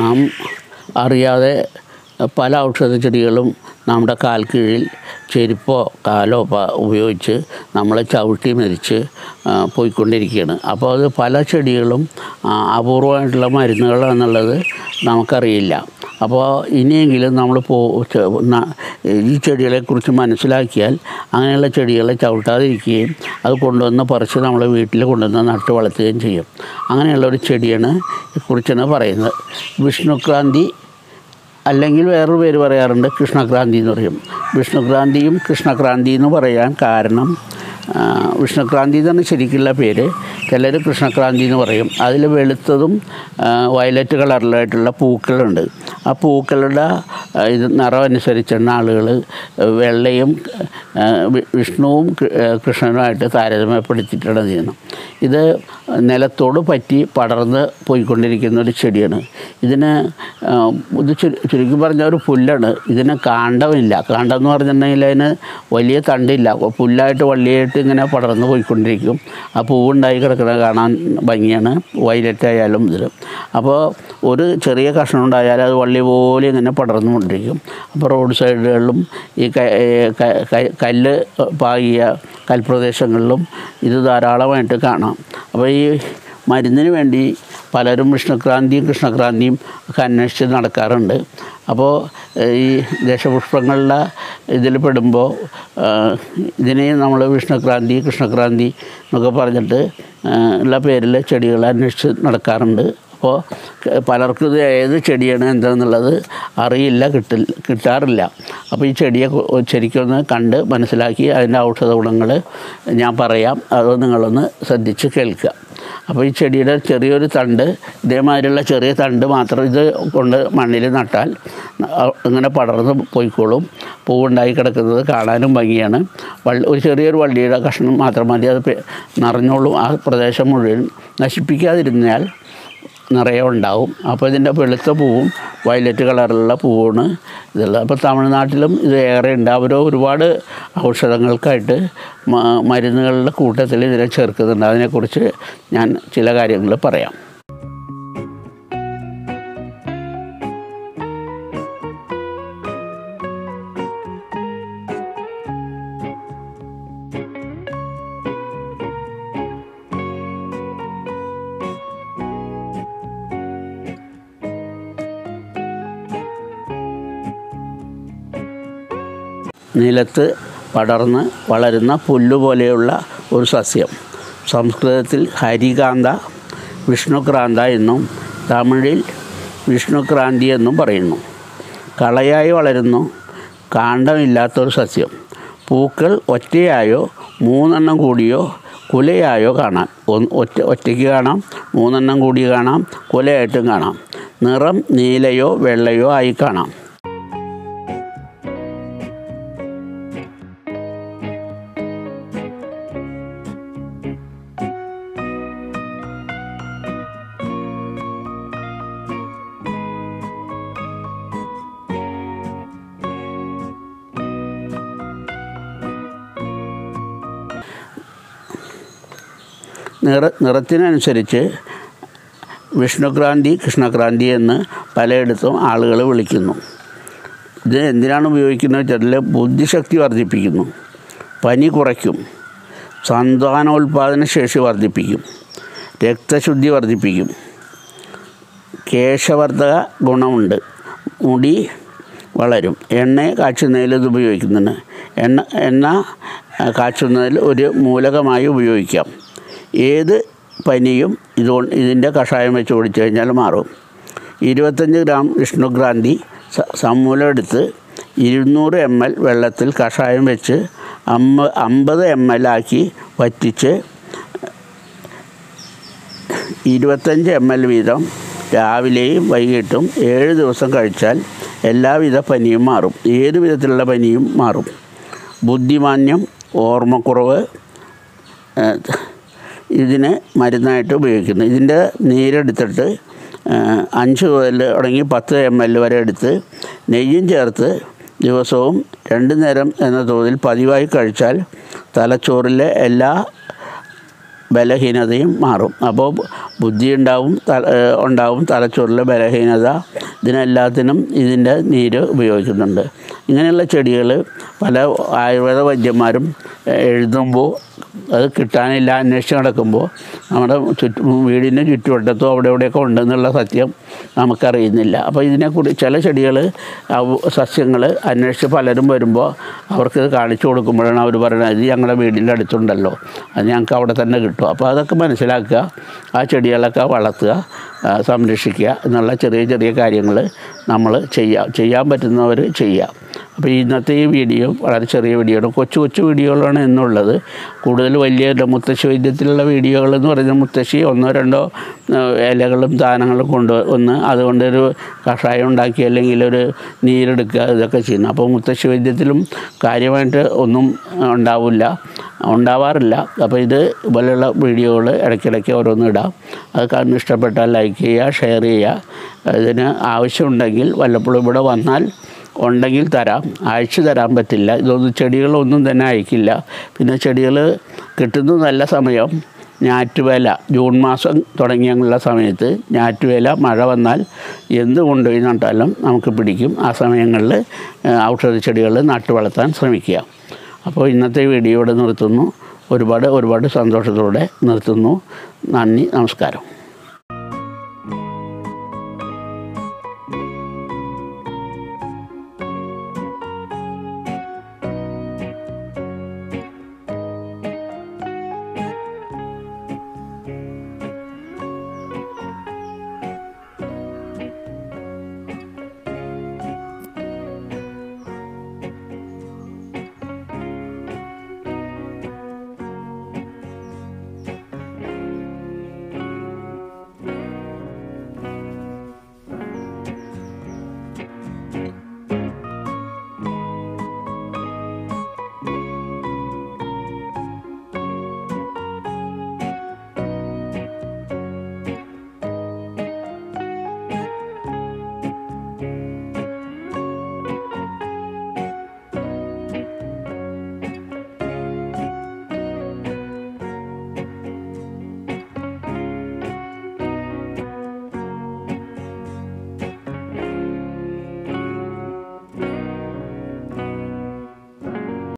നാം അറിയാതെ പല ഔഷധ ചെടികളും നമ്മുടെ കാൽ കീഴിൽ ചെരുപ്പോ കാലോ പ- ഉപയോഗിച്ച് നമ്മളെ ചവിട്ടി മരിച്ച് ആ, പോയിക്കൊണ്ടിരിക്കുകയാണ് അപ്പോൾ അത് പല ചെടികളും ആ, അപൂർവമായിട്ടുള്ള മരുന്നുകളാണെന്നുള്ളത് നമുക്കറിയില്ല അപ്പോൾ ഇനിയെങ്കിലും നമ്മൾ പോ ചെ- ന- ഈ ചെടികളെക്കുറിച്ച് മനസ്സിലാക്കിയാൽ അങ്ങനെയുള്ള ചെടികളെ ചവിട്ടാതിരിക്കുകയും അത് കൊണ്ടുവന്ന് പറിച്ച് നമ്മൾ വീട്ടിൽ കൊണ്ടുവന്ന് നട്ട് വളർത്തുകയും ചെയ്യും അങ്ങനെയുള്ള ഒരു ചെടിയാണ് കുറിച്ചാണ് പറയുന്നത് വിഷ്ണുക്രാന്തി അല്ലെങ്കിൽ വേറൊരു പേര് പറയാറുണ്ട് കൃഷ്ണക്രാന്തി എന്ന് പറയും വിഷ്ണുക്രാന്തിയും കൃഷ്ണക്രാന്തി എന്ന് പറയാൻ കാരണം ആ, വിഷ്ണുക്രാന്തി തന്നെ ശരിക്കുള്ള പേര് ചിലർ കൃഷ്ണക്രാന്തി എന്ന് പറയും അതിൽ വെളുത്തതും ആ, വയലറ്റ് കളറിലായിട്ടുള്ള പൂക്കളുണ്ട് ആ പൂക്കളുടെ ആ, ഇത് നിറം അനുസരിച്ചാണ് ആളുകൾ വെള്ളയും ആ, വി- വിഷ്ണുവും കൃ- ആ, കൃഷ്ണനുമായിട്ട് താരതമ്യപ്പെടുത്തിയിട്ടാണ് ചെയ്യുന്നത് ഇത് നിലത്തോട് പറ്റി പടർന്ന് പോയിക്കൊണ്ടിരിക്കുന്ന ഒരു ചെടിയാണ് ഇതിന് ആ, ഇത് ചുരു- ചുരുക്കി പറഞ്ഞ ഒരു പുല്ലാണ് ഇതിന് കാണ്ഡമില്ല കാണ്ഡം എന്ന് പറഞ്ഞിട്ടുണ്ടെങ്കിൽ അതിന് വലിയ തണ്ടില്ല പുല്ലായിട്ട് വള്ളിയായിട്ട് ഇങ്ങനെ പടർന്ന് പോയിക്കൊണ്ടിരിക്കും ആ പൂവുണ്ടായി കിടക്കുന്നത് കാണാൻ ഭംഗിയാണ് വയലറ്റ് ആയാലും ഇതിൽ അപ്പോൾ ഒരു ചെറിയ കഷ്ണം ഉണ്ടായാൽ അത് വള്ളി പോലെ ഇങ്ങനെ പടർന്നു കൊണ്ടിരിക്കും അപ്പോൾ റോഡ് സൈഡുകളിലും ഈ ക- ഏ, ക- ക- കല്ല് പാകിയ കൽപ്രദേശങ്ങളിലും ഇത് ധാരാളമായിട്ട് കാണാം അപ്പോൾ ഈ മരുന്നിന് വേണ്ടി പലരും വിഷ്ണുക്രാന്തിയും കൃഷ്ണക്രാന്തിയും ഒക്കെ അന്വേഷിച്ച് നടക്കാറുണ്ട് അപ്പോൾ ഏഹ്, ഈ ദേശപുഷ്പങ്ങളുടെ ഇതിൽ പെടുമ്പോൾ ആഹ്, ഇതിനെ നമ്മൾ വിഷ്ണുക്രാന്തി കൃഷ്ണക്രാന്തി എന്നൊക്കെ പറഞ്ഞിട്ട് ആഹ്, ഉള്ള പേരിൽ ചെടികൾ അന്വേഷിച്ച് നടക്കാറുണ്ട് അപ്പോൾ ക- പലർക്കും ഇത് ഏത് ചെടിയാണ് എന്താണെന്നുള്ളത് അറിയില്ല കിട്ടില്ല കിട്ടാറില്ല അപ്പോൾ ഈ ചെടിയെ കു- ശരിക്കൊന്ന് കണ്ട് മനസ്സിലാക്കി അതിൻ്റെ ഔഷധ ഗുണങ്ങൾ ഞാൻ പറയാം അത് നിങ്ങളൊന്ന് ശ്രദ്ധിച്ച് കേൾക്കുക അപ്പോൾ ഈ ചെടിയുടെ ചെറിയൊരു തണ്ട് ഇതേമാതിരിയുള്ള ചെറിയ തണ്ട് മാത്രം ഇത് കൊണ്ട് മണ്ണിൽ നട്ടാൽ അ- ഇങ്ങനെ പടർന്ന് പോയിക്കോളും പൂവുണ്ടായി കിടക്കുന്നത് കാണാനും ഭംഗിയാണ് വള്ളി ഒരു ചെറിയൊരു വള്ളിയുടെ കഷ്ണം മാത്രം മതി അത് പെ- നിറഞ്ഞോളും ആ പ്രദേശം മുഴുവൻ നശിപ്പിക്കാതിരുന്നാൽ നിറയെ ഉണ്ടാവും അപ്പോൾ ഇതിൻ്റെ വെളുത്ത പൂവും വയലറ്റ് കളറിലുള്ള പൂവാണ് ഇതുള്ളത് അപ്പോൾ തമിഴ്നാട്ടിലും ഇത് ഏറെ ഉണ്ട് അവർ ഒരുപാട് ഔഷധങ്ങൾക്കായിട്ട് മ- മരുന്നുകളുടെ കൂട്ടത്തിൽ ഇതിനെ ചേർക്കുന്നുണ്ട് അതിനെക്കുറിച്ച് ഞാൻ ചില കാര്യങ്ങൾ പറയാം നിലത്ത് പടർന്ന് വളരുന്ന പുല്ലുപോലെയുള്ള ഒരു സസ്യം സംസ്കൃതത്തിൽ ഹരികാന്ത വിഷ്ണുക്രാന്ത എന്നും തമിഴിൽ വിഷ്ണുക്രാന്തി എന്നും പറയുന്നു കളയായി വളരുന്നു കാണ്ഡമില്ലാത്തൊരു സസ്യം പൂക്കൾ ഒറ്റയായോ മൂന്നെണ്ണം കൂടിയോ കുലയായോ കാണാം ഒന്ന് ഒറ്റ ഒറ്റയ്ക്ക് കാണാം മൂന്നെണ്ണം കൂടി കാണാം കുലയായിട്ടും കാണാം നിറം നീലയോ വെള്ളയോ ആയി കാണാം നിറ നിറത്തിനനുസരിച്ച് വിഷ്ണുക്രാന്തി കൃഷ്ണക്രാന്തി എന്ന് പലയിടത്തും ആളുകൾ വിളിക്കുന്നു ഇത് എന്തിനാണ് ഉപയോഗിക്കുന്നത് വെച്ചാൽ ബുദ്ധിശക്തി വർദ്ധിപ്പിക്കുന്നു പനി കുറയ്ക്കും സന്താനോൽപാദന ശേഷി വർദ്ധിപ്പിക്കും രക്തശുദ്ധി വർദ്ധിപ്പിക്കും കേശവർദ്ധക ഗുണമുണ്ട് മുടി വളരും എണ്ണ കാച്ചുന്നതിൽ ഇത് ഉപയോഗിക്കുന്നുണ്ട് എണ്ണ എണ്ണ ആ, കാച്ചുന്നതിൽ ഒരു മൂലകമായി ഉപയോഗിക്കാം ഏത് പനിയും ഇതുകൊണ്ട് ഇതിൻ്റെ കഷായം വെച്ച് കുടിച്ചു കഴിഞ്ഞാൽ മാറും ഇരുപത്തഞ്ച് ഗ്രാം വിഷ്ണുക്രാന്തി സ- സമൂലം എടുത്ത് ഇരുന്നൂറ് എം എൽ വെള്ളത്തിൽ കഷായം വെച്ച് അമ്പ അമ്പത് എം എൽ ആക്കി വറ്റിച്ച് ഇരുപത്തഞ്ച് എം എൽ വീതം രാവിലെയും വൈകിട്ടും ഏഴ് ദിവസം കഴിച്ചാൽ എല്ലാവിധ പനിയും മാറും ഏത് വിധത്തിലുള്ള പനിയും മാറും ബുദ്ധിമാന്യം ഓർമ്മക്കുറവ് ഏഹ്, ഇതിന് മരുന്നായിട്ട് ഉപയോഗിക്കുന്നു ഇതിൻ്റെ നീരെടുത്തിട്ട് ഏഹ്, അഞ്ച് മുതൽ തുടങ്ങി പത്ത് എം എൽ വരെ എടുത്ത് നെയ്യും ചേർത്ത് ദിവസവും രണ്ട് നേരം എന്ന തോതിൽ പതിവായി കഴിച്ചാൽ തലച്ചോറിലെ എല്ലാ ബലഹീനതയും മാറും അപ്പോൾ ബുദ്ധി ഉണ്ടാവും തല ഏഹ് ഉണ്ടാവും തലച്ചോറിലെ ബലഹീനത ഇതിനെല്ലാത്തിനും ഇതിൻ്റെ നീര് ഉപയോഗിക്കുന്നുണ്ട് ഇങ്ങനെയുള്ള ചെടികൾ പല ആയുർവേദ വൈദ്യന്മാരും ഏഹ് എഴുതുമ്പോൾ അത് കിട്ടാനില്ല അന്വേഷിച്ച് നടക്കുമ്പോൾ നമ്മുടെ ചുറ്റും വീടിൻ്റെ ചുറ്റുവട്ടത്തോ അവിടെ ഇവിടെയൊക്കെ ഉണ്ടെന്നുള്ള സത്യം നമുക്കറിയുന്നില്ല അപ്പോൾ ഇതിനെക്കുറിച്ച് ചില ചെടികൾ സസ്യങ്ങൾ അന്വേഷിച്ച് പലരും വരുമ്പോൾ അവർക്ക് ഇത് കാണിച്ചു കൊടുക്കുമ്പോഴാണ് അവർ പറയുന്നത് ഇത് ഞങ്ങളുടെ വീടിൻ്റെ അടുത്തുണ്ടല്ലോ അത് ഞങ്ങൾക്ക് അവിടെ തന്നെ കിട്ടും അപ്പോൾ അതൊക്കെ മനസ്സിലാക്കുക ആ ചെടികളൊക്കെ വളർത്തുക ആ, സംരക്ഷിക്കുക എന്നുള്ള ചെറിയ ചെറിയ കാര്യങ്ങൾ നമ്മൾ ചെയ്യുക ചെയ്യാൻ പറ്റുന്നവർ ചെയ്യുക അപ്പോൾ ഇന്നത്തെ ഈ വീഡിയോ വളരെ ചെറിയ വീഡിയോ ആണ് കൊച്ചു കൊച്ചു വീഡിയോകളാണ് എന്നുള്ളത് കൂടുതൽ വലിയ മുത്തശ്ശി വൈദ്യത്തിലുള്ള വീഡിയോകൾ എന്ന് പറയുന്നത് മുത്തശ്ശി ഒന്നോ രണ്ടോ ആ, ഇലകളും ദാനങ്ങളും കൊണ്ട് വന്ന് അതുകൊണ്ടൊരു കഷായം ഉണ്ടാക്കി അല്ലെങ്കിൽ ഒരു നീരെടുക്കുക ഇതൊക്കെ ചെയ്യുന്നു അപ്പോൾ മുത്തശ്ശി വൈദ്യത്തിലും കാര്യമായിട്ട് ഒന്നും ഉണ്ടാവില്ല ഉണ്ടാവാറില്ല അപ്പോൾ ഇത് ഇതുപോലെയുള്ള വീഡിയോകൾ ഇടയ്ക്കിടയ്ക്ക് ഓരോന്ന് ഇടാം അത് കാണുന്ന ഇഷ്ടപ്പെട്ടാൽ ലൈക്ക് ചെയ്യുക ഷെയർ ചെയ്യുക ഇതിന് ആവശ്യമുണ്ടെങ്കിൽ വല്ലപ്പോഴും ഇവിടെ വന്നാൽ ഉണ്ടെങ്കിൽ തരാം അയച്ചു തരാൻ പറ്റില്ല ഇതൊന്നും ചെടികളൊന്നും തന്നെ അയക്കില്ല പിന്നെ ചെടികൾ കിട്ടുന്ന നല്ല സമയം ഞാറ്റുവേല ജൂൺ മാസം തുടങ്ങിയുള്ള സമയത്ത് ഞാറ്റുവേല മഴ വന്നാൽ എന്ത് കൊണ്ടുപോയി നട്ടാലും നമുക്ക് പിടിക്കും ആ സമയങ്ങളിൽ ഔഷധ ചെടികൾ നട്ടു വളർത്താൻ ശ്രമിക്കുക അപ്പോൾ ഇന്നത്തെ വീഡിയോ ഇവിടെ നിർത്തുന്നു ഒരുപാട് ഒരുപാട് സന്തോഷത്തോടെ നിർത്തുന്നു നന്ദി നമസ്കാരം